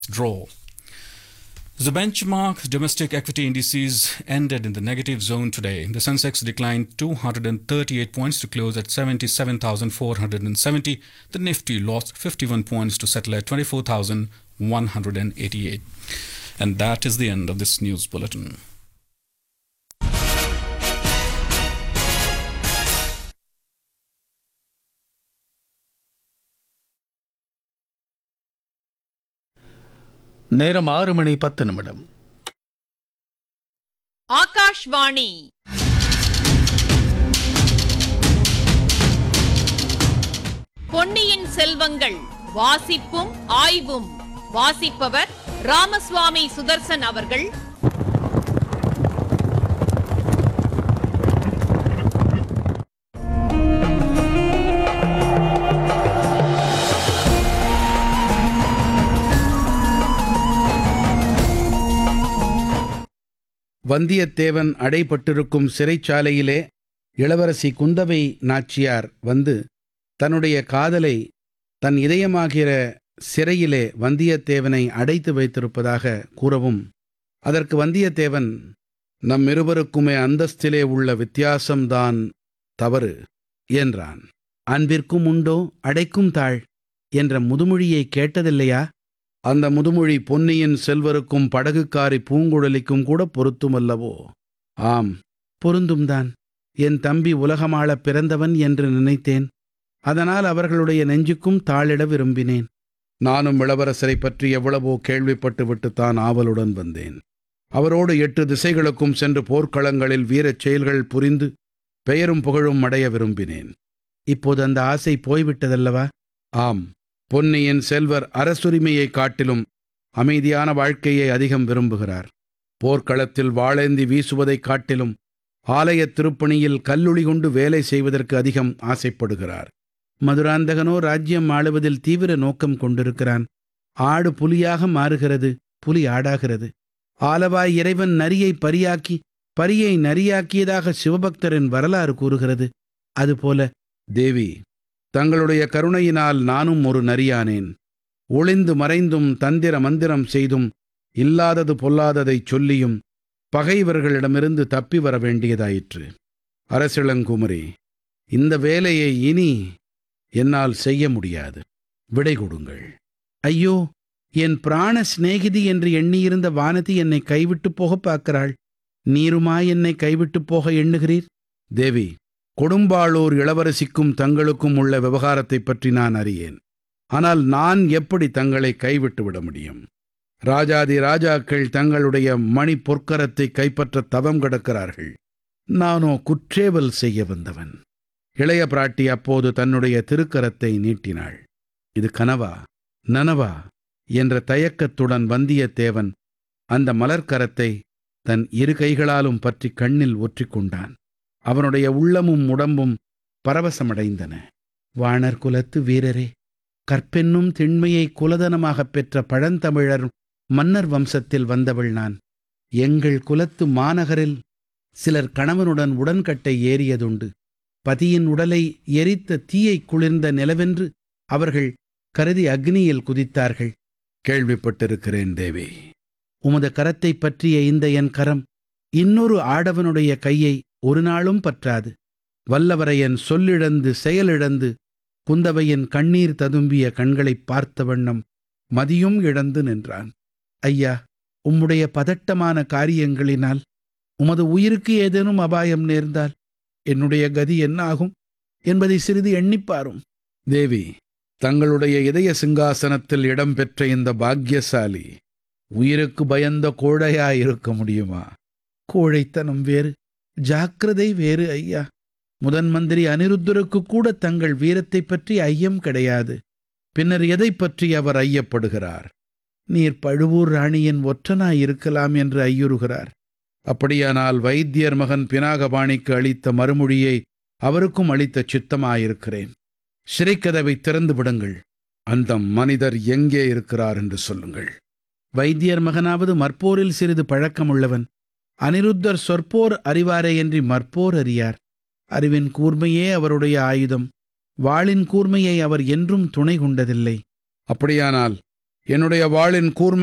draw. The benchmark domestic equity indices ended in the negative zone today. The Sensex declined 238 points to close at 77,470. The Nifty lost 51 points to settle at 24,188. And that is the end of this news bulletin. நேரம் ஆறு மணி பத்து நிமிடம் ஆகாஷ்வாணி பொன்னியின் செல்வங்கள் வாசிப்பும் ஆய்வும் வாசிப்பவர் ராமசுவாமி சுதர்சன் அவர்கள் வந்தியத்தேவன் அடைபட்டிருக்கும் சிறைச்சாலையிலே இளவரசி குந்தவை நாச்சியார் வந்து தன்னுடைய காதலை தன் இதயமாகிற சிறையிலே வந்தியத்தேவனை அடைத்து வைத்திருப்பதாக கூறவும் அதற்கு வந்தியத்தேவன் நம் இருவருக்குமே அந்தஸ்திலே உள்ள வித்தியாசம்தான் தவறு என்றான் அன்பிற்கும் உண்டோ அடைக்கும் தாழ் என்ற முதுமொழியை கேட்டதில்லையா அந்த முதுமொழி பொன்னியின் செல்வருக்கும் படகுக்காரி பூங்குழலிக்கும் கூட பொருத்துமல்லவோ ஆம் பொருந்தும்தான் என் தம்பி உலகமாளப் பிறந்தவன் என்று நினைத்தேன் அதனால் அவர்களுடைய நெஞ்சுக்கும் தாளிட விரும்பினேன் நானும் இளவரசரை பற்றி எவ்வளவோ கேள்விப்பட்டுவிட்டுத்தான் ஆவலுடன் வந்தேன் அவரோடு எட்டு திசைகளுக்கும் சென்று போர்க்களங்களில் வீரச் செயல்கள் புரிந்து பெயரும் புகழும் அடைய விரும்பினேன் இப்போது அந்த ஆசை போய்விட்டதல்லவா ஆம் பொன்னியின் செல்வர் அரசுரிமையைக் காட்டிலும் அமைதியான வாழ்க்கையை அதிகம் விரும்புகிறார் போர்க்களத்தில் வாளேந்தி வீசுவதைக் காட்டிலும் ஆலயத் திருப்பணியில் கல்லுளி கொண்டு வேலை செய்வதற்கு அதிகம் ஆசைப்படுகிறார் மதுராந்தகனோ ராஜ்யம் ஆளுவதில் தீவிர நோக்கம் கொண்டிருக்கிறான் ஆடு புலியாக மாறுகிறது புலி ஆடாகிறது ஆலவாய் இறைவன் நரியை பரியாக்கி பரியை நரியாக்கியதாக சிவபக்தரின் வரலாறு கூறுகிறது அதுபோல தேவி தங்களுடைய கருணையினால் நானும் ஒரு நரியானேன் ஒளிந்து மறைந்தும் தந்திர மந்திரம் செய்தும் இல்லாதது பொல்லாததைச் சொல்லியும் பகைவர்களிடமிருந்து தப்பி வர வேண்டியதாயிற்று அரசிளங்குமரி இந்த வேலையை இனி என்னால் செய்ய முடியாது விடை கொடுங்கள் ஐயோ என் பிராண சிநேகிதி என்று எண்ணியிருந்த வானதி என்னை கைவிட்டு போக பார்க்கிறாள் நீருமா என்னை கைவிட்டு போக எண்ணுகிறீர் தேவி கொடும்பாளூர் இளவரசிக்கும் தங்களுக்கும் உள்ள விவகாரத்தைப் பற்றி நான் அறியேன் ஆனால் நான் எப்படி தங்களை கைவிட்டு விட முடியும் ராஜாதி ராஜாக்கள் தங்களுடைய மணி பொற்கரத்தை கைப்பற்ற தவம் கிடக்கிறார்கள் நானோ குற்றேவல் செய்ய வந்தவன் இளைய பிராட்டி அப்போது தன்னுடைய திருக்கரத்தை நீட்டினாள் இது கனவா நனவா என்ற தயக்கத்துடன் வந்தியத்தேவன் அந்த மலர்க்கரத்தை தன் இரு கைகளாலும் பற்றி கண்ணில் ஒற்றிக்கொண்டான் அவனுடைய உள்ளமும் உடம்பும் பரவசமடைந்தன வாணர் குலத்து வீரரே கற்பென்னும் திண்மையை குலதனமாகப் பெற்ற பழந்தமிழர் மன்னர் வம்சத்தில் வந்தவள் நான் எங்கள் குலத்து மாநகரில் சிலர் கணவனுடன் உடன்கட்டை ஏறியதுண்டு பதியின் உடலை எரித்த தீயை குளிர்ந்த நிலவென்று அவர்கள் கருதி அக்னியில் குதித்தார்கள் கேள்விப்பட்டிருக்கிறேன் தேவி உமது கரத்தைப் பற்றிய இந்த என் கரம் இன்னொரு ஆடவனுடைய கையை ஒரு நாளும் பற்றாது வல்லவரையன் சொல்லிழந்து செயலிழந்து குந்தவையின் கண்ணீர் ததும்பிய கண்களைப் பார்த்த வண்ணம் மதியும் இழந்து நின்றான் ஐயா உம்முடைய பதட்டமான காரியங்களினால் உமது உயிருக்கு ஏதேனும் அபாயம் நேர்ந்தால் என்னுடைய கதி என்ன ஆகும் என்பதை சிறிது எண்ணிப்பாரும் தேவி தங்களுடைய இதய சிங்காசனத்தில் இடம்பெற்ற இந்த பாக்கியசாலி உயிருக்கு பயந்த கோழையாயிருக்க முடியுமா கோழைத்தனம் வேறு ஜாக்கிரதை வேறு ஐயா முதன் மந்திரி அனிருத்தருக்கு கூட தங்கள் வீரத்தைப் பற்றி ஐயம் கிடையாது பின்னர் எதைப் பற்றி அவர் ஐயப்படுகிறார் நீர் பழுவூர் ராணியின் ஒற்றனாயிருக்கலாம் என்று ஐயுறுகிறார் அப்படியானால் வைத்தியர் மகன் பினாகபாணிக்கு அளித்த மறுமொழியை அவருக்கும் அளித்த சித்தமாயிருக்கிறேன் சிறைக்கதவை திறந்து விடுங்கள் அந்த மனிதர் எங்கே இருக்கிறார் என்று சொல்லுங்கள் வைத்தியர் மகனாவது மற்போரில் சிறிது பழக்கமுள்ளவன் அனிருத்தர் சொற்போர் அறிவாரேயன்றி மற்போர் அறியார் அறிவின் கூர்மையே அவருடைய ஆயுதம் வாளின் கூர்மையை அவர் என்றும் துணை கொண்டதில்லை அப்படியானால் என்னுடைய வாளின் கூர்மை